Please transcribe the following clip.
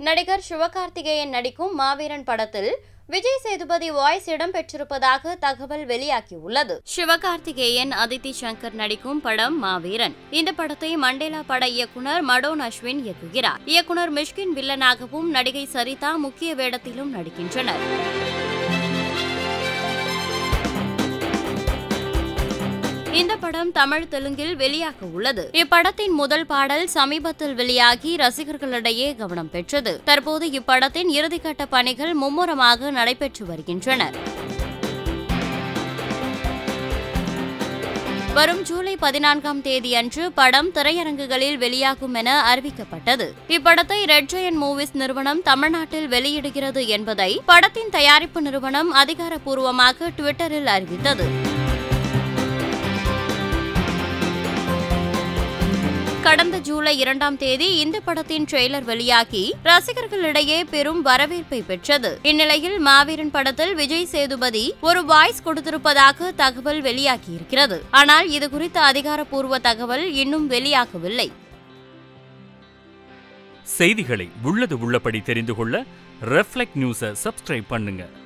நடிகர் சிவகார்த்திகேயன் நடிக்கும் மாவீரன் படத்தில் விஜய் சேதுபதி வாய்ஸ் இடம்பெற்றிருப்பதாக தகவல் வெளியாகியுள்ளது சிவகார்த்திகேயன் அதித்தி சங்கர் நடிக்கும் படம் மாவீரன் இந்த படத்தை மண்டேலா பட இயக்குனர் மடோன் அஸ்வின் இயக்குகிறார் இயக்குனர் மிஷ்கின் வில்லனாகவும் நடிகை சரிதா முக்கிய வேடத்திலும் நடிக்கின்றனர் இந்த படம் தமிழ் தெலுங்கில் வெளியாக உள்ளது இப்படத்தின் முதல் பாடல் சமீபத்தில் வெளியாகி ரசிகர்களிடையே கவனம் பெற்றது தற்போது இப்படத்தின் இறுதிக்கட்ட பணிகள் மும்முரமாக நடைபெற்று வருகின்றன வரும் ஜூலை பதினான்காம் தேதி அன்று படம் திரையரங்குகளில் வெளியாகும் என அறிவிக்கப்பட்டது இப்படத்தை ரெட் ஜெயன் மூவிஸ் நிறுவனம் தமிழ்நாட்டில் வெளியிடுகிறது என்பதை படத்தின் தயாரிப்பு நிறுவனம் அதிகாரப்பூர்வமாக டுவிட்டரில் அறிவித்தது கடந்த ஜூலை இரண்டாம் தேதி இந்த படத்தின் ட்ரெய்லர் வெளியாகி ரசிகர்களிடையே பெரும் வரவேற்பை பெற்றது இந்நிலையில் மாவீரன் படத்தில் விஜய் சேதுபதி ஒரு வாய்ஸ் கொடுத்திருப்பதாக தகவல் வெளியாகியிருக்கிறது ஆனால் இது குறித்த அதிகாரப்பூர்வ தகவல் இன்னும் வெளியாகவில்லை செய்திகளை உள்ளது உள்ளபடி தெரிந்து கொள்ள ரெஃப்ளெக்ட் நியூஸை சப்ஸ்கிரைப் பண்ணுங்க